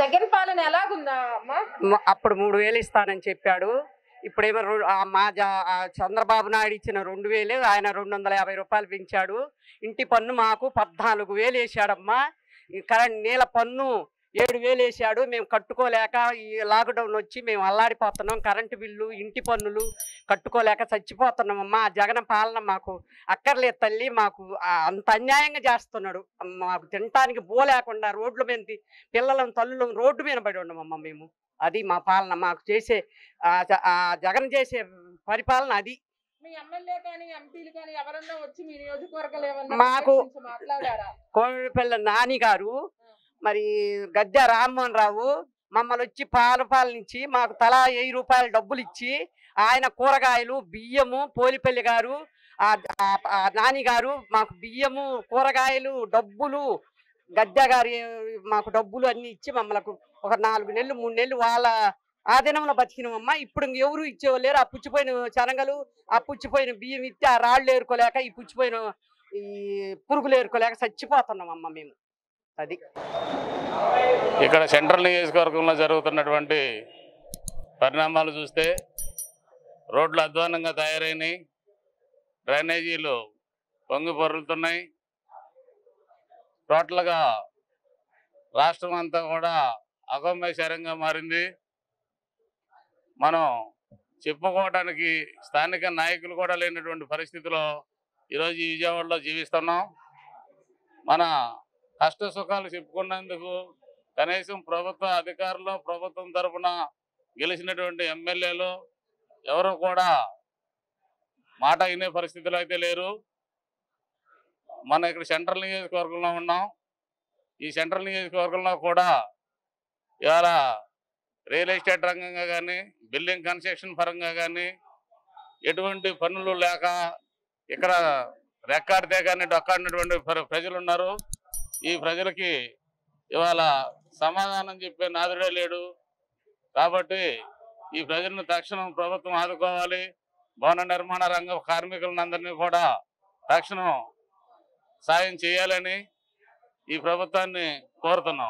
జగన్ పాలన ఎలాగుందా అమ్మా మ- అప్పుడు మూడు వేలు ఇస్తానని చెప్పాడు ఇప్పుడేమో రొ- ఆ మా జా ఆ చంద్రబాబు నాయుడు ఇచ్చిన రెండు వేలు ఆయన రెండు వందల యాభై రూపాయలు పెంచాడు ఇంటి పన్ను మాకు పద్నాలుగు వేలు వేసాడమ్మా ఈ కరెంట్ నీళ్ళ పన్ను ఏడు వేలు వేసాడు మేము కట్టుకోలేక ఈ లాక్డౌన్ వచ్చి మేము అల్లాడిపోతున్నాం కరెంటు బిల్లు ఇంటి పన్నులు కట్టుకోలేక చచ్చిపోతున్నామమ్మా ఆ జగన్ పాలన మాకు అక్కర్లేదు తల్లి మాకు ఆ అంత అన్యాయంగా చేస్తున్నాడు మాకు తినటానికి బో లేకుండా రోడ్ల మీద తి- పిల్లలను తల్లులను రోడ్డు మీద పడి ఉన్నామమ్మ మేము అది మా పాలన మాకు చేసే ఆ జ- ఆ జగన్ చేసే పరిపాలన అది మీ ఎమ్మెల్యే కానీ ఎంపీలు కానీ ఎవరన్నా వచ్చి మీ నియోజకవర్గాలు ఏమన్నా మాకు- పర్యటించి మాట్లాడారా కోవిడపల్లి నాని గారు మరి గద్దె రామ్మోహన్ రావు మమ్మల్ని వచ్చి పాల పాలనిచ్చి మాకు తలా వెయ్యి రూపాయలు డబ్బులు ఇచ్చి ఆయన కూరగాయలు బియ్యము పోలిపల్లి గారు ఆ ఆ- ఆ నాని గారు మాకు బియ్యము కూరగాయలు డబ్బులు గద్దె గారి మాకు డబ్బులు అన్ని ఇచ్చి మమ్మల్ని ఒక నాలుగు నెలలు మూడు నెలలు వాళ్ళ ఆధీనంలో బతికినామమ్మా ఇప్పుడు ఇంక ఎవరు ఇచ్చేవాళ్ళు ఆ పుచ్చిపోయిన శనగలు ఆ పుచ్చిపోయిన బియ్యం ఇచ్చి ఆ రాళ్ళు ఏరుకోలేక ఈ పుచ్చిపోయిన ఈ పురుగులు ఏరుకోలేక చచ్చిపోతున్నామమ్మా మేము అది ఇక్కడ సెంట్రల్ నియోజకవర్గంలో జరుగుతున్నటువంటి పరిణామాలు చూస్తే రోడ్లు అధ్వానంగా తయారైనాయి డ్రైనేజీలు పొంగి పొరులుతున్నాయి టోటల్గా రాష్ట్రం అంతా కూడా అగమ్యశరంగా మారింది మనం చెప్పుకోవడానికి స్థానిక నాయకులు కూడా లేనటువంటి పరిస్థితిలో ఈరోజు ఈ విజయవాడలో జీవిస్తున్నాం మన కష్ట సుఖాలు చెప్పుకున్నందుకు కనీసం ప్రభుత్వ అధికారులు ప్రభుత్వం తరపున గెలిచినటువంటి ఎమ్మెల్యేలు ఎవరు కూడా మాట వినే పరిస్థితిలో అయితే లేరు మన ఇక్కడ సెంట్రల్ నియోజకవర్గంలో ఉన్నాం ఈ సెంట్రల్ నియోజకవర్గంలో కూడా ఇవాళ రియల్ ఎస్టేట్ రంగంగా కానీ బిల్డింగ్ కన్స్ట్రక్షన్ పరంగా కానీ ఎటువంటి పనులు లేక ఇక్కడ రెక్కాడితే కానీ డొక్కాడినటువంటి ప్ర- ప్రజలు ఉన్నారు ఈ ప్రజలకి ఇవాళ సమాధానం చెప్పే నాదుడే లేడు కాబట్టి ఈ ప్రజలను తక్షణం ప్రభుత్వం ఆదుకోవాలి భవన నిర్మాణ రంగ కార్మికులందరినీ కూడా తక్షణం సాయం చేయాలని ఈ ప్రభుత్వాన్ని కోరుతున్నాం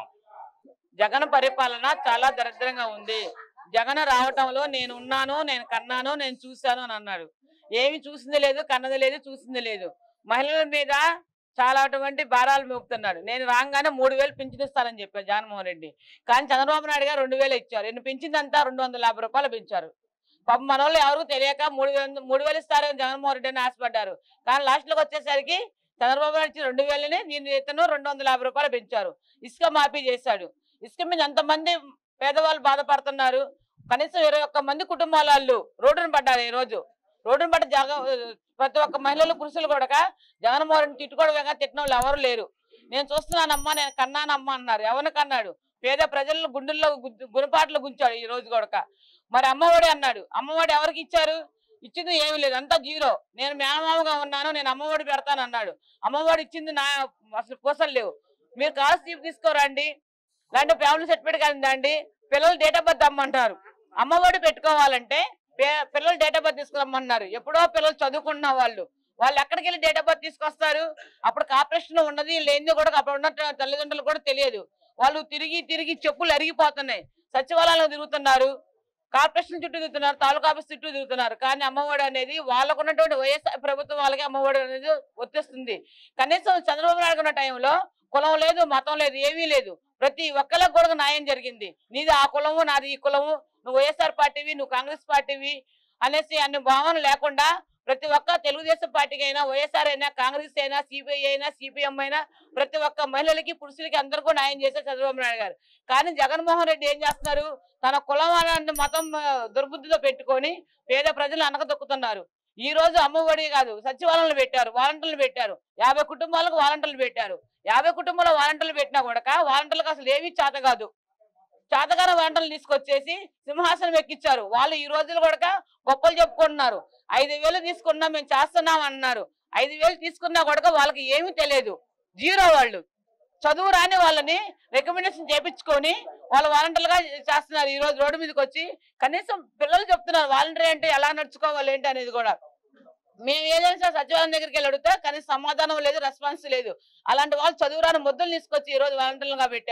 జగన్ పరిపాలన చాలా దరిద్రంగా ఉంది జగన్ రావటంలో నేను ఉన్నాను నేను కన్నాను నేను చూశాను అని అన్నాడు ఏమి చూసింది లేదు కన్నది లేదు చూసింది లేదు మహిళల మీద చాలా అటువంటి భారాలు మోపుతున్నాడు నేను రాగానే మూడు వేలు పింఛన్ ఇస్తానని చెప్పారు జగన్మోహన్ రెడ్డి కానీ చంద్రబాబు నాయుడు గారు రెండు వేలు ఇచ్చారు నేను పెంచిందంతా రెండు వందల యాభై రూపాయలు పెంచారు పాపం మన వాళ్ళు ఎవరికి తెలియక మూడు వేలు మూడు వేలు ఇస్తారని జగన్మోహన్ రెడ్డి అని ఆశపడ్డారు కానీ లాస్ట్లోకి వచ్చేసరికి చంద్రబాబు నాయుడు ఇచ్చిన రెండు వేలని నేను ఇతను రెండు వందల యాభై రూపాయలు పెంచారు ఇసుక మాఫీ చేశాడు ఇసుక మీద ఎంతమంది పేదవాళ్ళు బాధపడుతున్నారు కనీసం ఇరవై ఒక్క మంది కుటుంబాల వాళ్ళు రోడ్డున పడ్డారు ఈ రోజు రోడ్డున పడ్డ జగ ప్రతి ఒక్క మహిళలు పురుషులు కూడా జగన్మోహన్ రెడ్డి తిట్టుకోవడం తిట్టిన వాళ్ళు ఎవరు లేరు నేను చూస్తున్నానమ్మా నేను కన్నానమ్మా అన్నారు ఎవరిని కన్నాడు పేద ప్రజలను గుండెల్లో గు- గుణపాట్లు గుంచాడు ఈ రోజు కూడా మరి అమ్మఒడి అన్నాడు అమ్మఒడి ఎవరికి ఇచ్చారు ఇచ్చింది ఏమీ లేదు అంతా జీరో నేను మేనమామగా ఉన్నాను నేను అమ్మఒడి పెడతాను అన్నాడు అమ్మఒడి ఇచ్చింది నా అసలు పూసలు లేవు మీరు కాల్స్ తీసుకోరండి లేదంటే ఫ్యామిలీ సర్టిఫికేట్ కానీ పిల్లలు డేట్ ఆఫ్ బర్త్ అమ్మంటారు అమ్మఒడి పెట్టుకోవాలంటే పే- పిల్లలు డేట్ ఆఫ్ బర్త్ తీసుకురమ్మన్నారు ఎప్పుడో పిల్లలు చదువుకున్న వాళ్ళు వాళ్ళు ఎక్కడికి వెళ్ళి డేట్ ఆఫ్ బర్త్ తీసుకొస్తారు అప్పుడు కార్పొరేషన్ ఉన్నది లేనిది కూడా అప్పుడు ఉన్న తల్లిదండ్రులు కూడా తెలియదు వాళ్ళు తిరిగి తిరిగి చెప్పులు అరిగిపోతున్నాయి సచివాలయంలో తిరుగుతున్నారు కార్పొరేషన్ చుట్టూ తిరుగుతున్నారు తాలూకా ఆఫీస్ చుట్టూ తిరుగుతున్నారు కానీ అమ్మఒడి అనేది వాళ్ళకు ఉన్నటువంటి వైఎస్ఆర్ ప్రభుత్వం వాళ్ళకి అమ్మఒడి అనేది వర్తిస్తుంది కనీసం చంద్రబాబు నాయుడు ఉన్న టైంలో కులం లేదు మతం లేదు ఏమీ లేదు ప్రతి ఒక్కరికి కూడా న్యాయం జరిగింది నీది ఆ కులము నాది ఈ కులము నువ్వు వైఎస్ఆర్ పార్టీవి నువ్వు కాంగ్రెస్ పార్టీవి అనేసి అన్ని భావన లేకుండా ప్రతి ఒక్క తెలుగుదేశం పార్టీకి అయినా వైఎస్ఆర్ అయినా కాంగ్రెస్ అయినా సిపిఐ అయినా సిపిఎం అయినా ప్రతి ఒక్క మహిళలకి పురుషులకి అందరికీ న్యాయం చేశారు చంద్రబాబు నాయుడు గారు కానీ జగన్మోహన్ రెడ్డి ఏం చేస్తున్నారు తన కులం అనే మతం ఆ, దుర్బుద్ధిలో పెట్టుకొని పేద ప్రజలు అనకదొక్కుతున్నారు ఈ రోజు అమ్మఒడి కాదు సచివాలయాలు పెట్టారు వాలంటీర్లు పెట్టారు యాభై కుటుంబాలకు వాలంటీర్లు పెట్టారు యాభై కుటుంబాల వాలంటీర్లు పెట్టినా కూడా వాలంటీర్లకు అసలు ఏమీ చేత కాదు చేతగాన వాలంటీర్లు తీసుకొచ్చేసి సింహాసనం ఎక్కించారు వాళ్ళు ఈ రోజులు కూడా గొప్పలు చెప్పుకుంటున్నారు ఐదు వేలు తీసుకున్నా మేము చేస్తున్నాం అన్నారు ఐదు వేలు తీసుకున్నా కూడా వాళ్ళకి ఏమీ తెలియదు జీరో వాళ్ళు చదువు రాని వాళ్ళని రికమెండేషన్ చేపించుకొని వాళ్ళు వాలంటీర్లుగా చేస్తున్నారు ఈ రోజు రోడ్డు మీదకి వచ్చి కనీసం పిల్లలు చెప్తున్నారు వాలంటీర్ అంటే ఎలా నడుచుకోవాలి ఏంటి అనేది కూడా మేము ఏదైనా సరే సచివాలయం దగ్గరికి వెళ్ళి అడిగితే కనీసం సమాధానం లేదు రెస్పాన్స్ లేదు అలాంటి వాళ్ళు చదువురాని ముద్దలు తీసుకొచ్చి ఈ రోజు వాలంటీర్లుగా పెట్టారు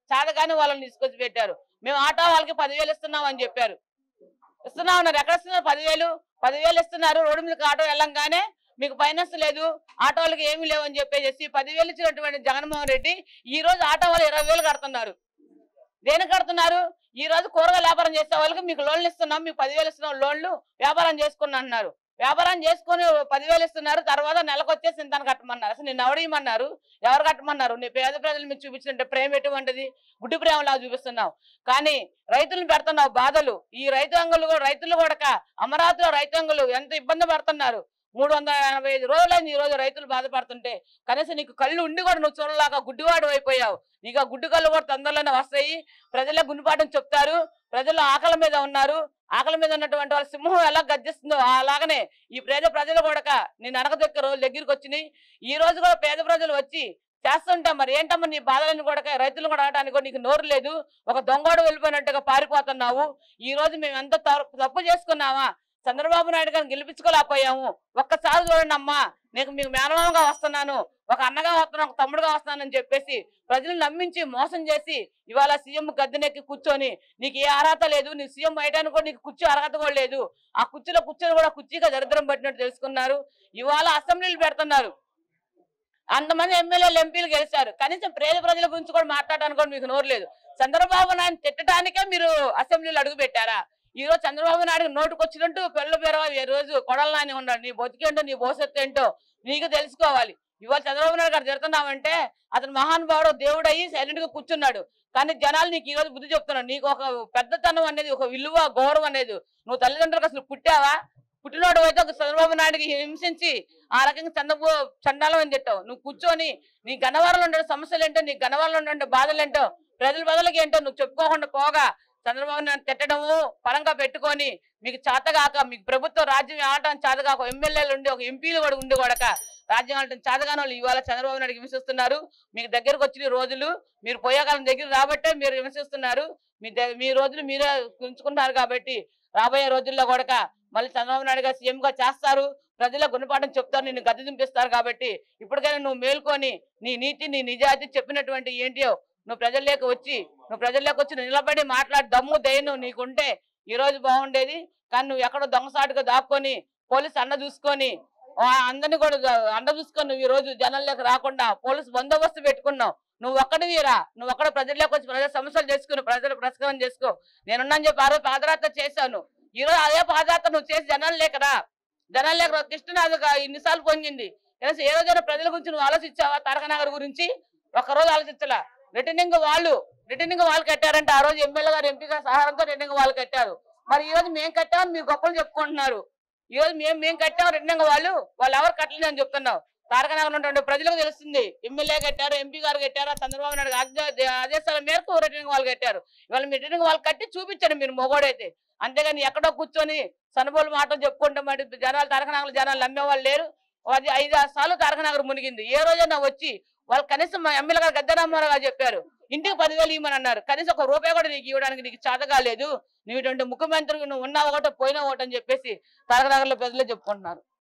చాతగాని వాళ్ళని తీసుకొచ్చి పెట్టారు మేము ఆటో వాళ్ళకి పదివేలు ఇస్తున్నాం అని చెప్పారు ఇస్తున్నాం అన్నారు ఎక్కడ ఇస్తున్నారు పదివేలు పదివేలు ఇస్తున్నారు రోడ్డు మీదకి ఆటో వెళ్ళంగానే మీకు ఫైనాన్స్ లేదు ఆటో వాళ్ళకి ఏమీ లేవు అని చెప్పేసి పదివేలు ఇచ్చినటువంటి జగన్మోహన్ రెడ్డి ఈ రోజు ఆటో వాళ్ళు ఇరవై వేలు కడుతున్నారు దేనికి కడుతున్నారు ఈ రోజు కూరగాయల వ్యాపారం చేసే వాళ్ళకి మీకు లోన్లు ఇస్తున్నాం మీకు పదివేలు ఇస్తున్నాం లోన్లు వ్యాపారం చేసుకుని అంటున్నారు వ్యాపారం చేసుకుని పదివేలు ఇస్తున్నారు తర్వాత నెలకు వచ్చేసి ఇంత కట్టమన్నారు అసలు నిన్ను ఎవడేయమన్నారు ఎవరు కట్టమన్నారు నీ పేద ప్రజలు మీకు చూపించినట్టే ప్రేమ ఎటువంటిది గుడ్డి ప్రేమలా చూపిస్తున్నావు కానీ రైతులను పెడుతున్నావు బాధలు ఈ రైతాంగులు కూడా రైతులు కూడా అమరావతిలో రైతాంగులు ఎంత ఇబ్బంది పడుతున్నారు మూడు వందల ఎనభై ఐదు రోజులైంది ఈ రోజు రైతులు బాధపడుతుంటే కనీసం నీకు కళ్ళు ఉండి కూడా నువ్వు చూడలాగా గుడ్డివాడు అయిపోయావు నీకు ఆ గుడ్డి కళ్ళు కూడా తొందరలోనే వస్తాయి ప్రజలే గుండిపాఠం చెప్తారు ప్రజలు ఆకలి మీద ఉన్నారు ఆకలి మీద ఉన్నటువంటి వాళ్ళ సింహం ఎలా గర్జిస్తుందో అలాగనే ఈ పేద ప్రజలు కూడా నేను అనకదొక్క రోజు దగ్గరికి వచ్చినాయి ఈ రోజు కూడా పేద ప్రజలు వచ్చి చేస్తుంటాం మరి ఏంటమ్మా నీ బాధలను కూడా రైతులు కూడా ఆడటానికి కూడా నీకు నోరు లేదు ఒక దొంగోడు వెళ్ళిపోయినట్టుగా పారిపోతున్నావు ఈ రోజు మేము ఎంత తప్పు- తప్పు చేసుకున్నామా చంద్రబాబు నాయుడు గారిని గెలిపించుకోలేకపోయాము ఒక్కసారి చూడండి అమ్మా నేను మీకు మేనమామగా వస్తున్నాను ఒక అన్నగా వస్తున్నాను ఒక తమ్ముడుగా వస్తున్నానని చెప్పేసి ప్రజలు నమ్మించి మోసం చేసి ఇవాళ సీఎం గద్దెనెక్కి కూర్చొని నీకు ఏ అర్హత లేదు నీ సీఎం అయ్యడానికి కూడా నీకు కుర్చీ అర్హత కూడా లేదు ఆ కుర్చీలో కూర్చొని కూడా కుర్చీగా దరిద్రం పట్టినట్టు తెలుసుకున్నారు ఇవాళ అసెంబ్లీలు పెడుతున్నారు అంతమంది ఎమ్మెల్యేలు ఎంపీలు గెలిచారు కనీసం పేద ప్రజల గురించి కూడా మాట్లాడడానికి కూడా మీకు నోరు లేదు చంద్రబాబు నాయుడు తిట్టడానికే మీరు అసెంబ్లీలో అడుగు పెట్టారా ఈ రోజు చంద్రబాబు నాయుడు నోటుకు వచ్చినట్టు పెళ్ళ పేరవ ఈ రోజు కొడల నాని ఉన్నాడు నీ బతికేంటో నీ భవిష్యత్తు ఏంటో నీకు తెలుసుకోవాలి ఇవాళ చంద్రబాబు నాయుడు గారు తిడుతున్నావంటే అతను మహానుభావుడు దేవుడు అయ్యి సైలెంట్ గా కూర్చున్నాడు కానీ జనాలు నీకు ఈ రోజు బుద్ధి చెప్తున్నాడు నీకు ఒక పెద్దతనం అనేది ఒక విలువ గౌరవం అనేది నువ్వు తల్లిదండ్రులకు అసలు పుట్టావా పుట్టినోడు అయితే ఒక చంద్రబాబు నాయుడుకి హింసించి ఆ రకంగా చంద్రబాబు చండాలం అని తిట్టావు నువ్వు కూర్చొని నీ గన్నవరంలో ఉండే సమస్యలు ఏంటో నీ గన్నవరంలో ఉండే బాధలు ఏంటో ప్రజల బదులకి ఏంటో నువ్వు చెప్పుకోకుండా పోగా చంద్రబాబు నాయుడు తిట్టడము పరంగా పెట్టుకొని మీకు చేతగాక మీకు ప్రభుత్వ రాజ్యం ఆడటం చేతగాక ఎమ్మెల్యేలు ఉండి ఒక ఎంపీలు కూడా ఉండి కూడా రాజ్యం ఆడటం చేతగాని వాళ్ళు ఇవాళ చంద్రబాబు నాయుడు హింసిస్తున్నారు మీకు దగ్గరకు వచ్చిన రోజులు మీరు పోయేకాలం దగ్గర రాబట్టే మీరు హింసిస్తున్నారు మీ ద- మీ రోజులు మీరే ఉంచుకుంటారు కాబట్టి రాబోయే రోజుల్లో కూడా మళ్ళీ చంద్రబాబు నాయుడు గారు సీఎం గా చేస్తారు ప్రజలకు గుణపాఠం చెప్తారు నిన్ను గద్దె దింపిస్తారు కాబట్టి ఇప్పటికైనా నువ్వు మేల్కొని నీ నీతి నీ నిజాయితీ చెప్పినటువంటి ఏంటియో నువ్వు ప్రజల్లోకి వచ్చి నువ్వు ప్రజల్లోకి వచ్చి నిలబడి మాట్లాడి దమ్ము దయ్యను నీకుంటే ఈ రోజు బాగుండేది కానీ నువ్వు ఎక్కడో దొంగసాటుగా దాక్కొని పోలీసు అండ చూసుకొని ఆ అందరిని కూడా ద- అండ చూసుకొని నువ్వు ఈ రోజు జనాల్లోకి రాకుండా పోలీసు బందోబస్తు పెట్టుకున్నావు నువ్వు ఒక్కడివిరా నువ్వు ఒక్కడ ప్రజల్లోకి వచ్చి ప్రజల సమస్యలు చేసుకుని ప్రజలు ప్రస్కారం చేసుకో నేనున్నాను చెప్పి ఆ రోజు పాదయాత్ర చేశాను ఈ రోజు అదే పాదయాత్ర నువ్వు చేసి జనాలు లేకరా జనాలు లేక కృష్ణనాథ్ ఇన్నిసార్లు పొంగింది కనీసం ఏ రోజైనా ప్రజల గురించి నువ్వు ఆలోచించావా తారక నగర్ గురించి ఒక్కరోజు ఆలోచించలా రిటర్నింగ్ వాళ్ళు రిటర్నింగ్ వాళ్ళు కట్టారంటే ఆ రోజు ఎమ్మెల్యే గారు ఎంపీ గారి సహాయంతో రిటర్నింగ్ వాళ్ళు కట్టారు మరి ఈ రోజు మేము కట్టామని మీరు గొప్పలు చెప్పుకుంటున్నారు ఈ రోజు మేము మేము కట్టాం రిటర్నింగ్ వాళ్ళు వాళ్ళు ఎవరు కట్టలేదు అని చెప్తున్నావు తారక నగర్ ఉన్నటువంటి ప్రజలకు తెలుస్తుంది ఎమ్మెల్యే కట్టారు ఎంపీ గారు కట్టారు చంద్రబాబు నాయుడు ఆజ్ఞ- ఆదేశాల మేరకు రిటర్నింగ్ వాళ్ళు కట్టారు ఇవాళ మీ రిటర్నింగ్ వాళ్ళు కట్టి చూపించండి మీరు మొగోడైతే అంతేగాని ఎక్కడో కూర్చొని సనుబోలు మాటలు చెప్పుకుంటే మరి జనాలు తారక నగర్ జనాలు నమ్మే వాళ్ళు లేరు అది ఐదు ఆరు సార్లు తారక నగర్ మునిగింది ఏ రోజైనా వచ్చి వాళ్ళు కనీసం మా ఎమ్మెల్యే గారు గద్దరామారావు గారు చెప్పారు ఇంటికి పదివేలు ఇవ్వమని అన్నారు కనీసం ఒక రూపాయి కూడా నీకు ఇవ్వడానికి నీకు చేత కాలేదు నువ్వు ఇటువంటి ముఖ్యమంత్రి నువ్వు ఉన్నావు ఒకటో పోయినా ఒకటి అని చెప్పేసి తారక నగర్లో ప్రజలే చెప్పుకుంటున్నారు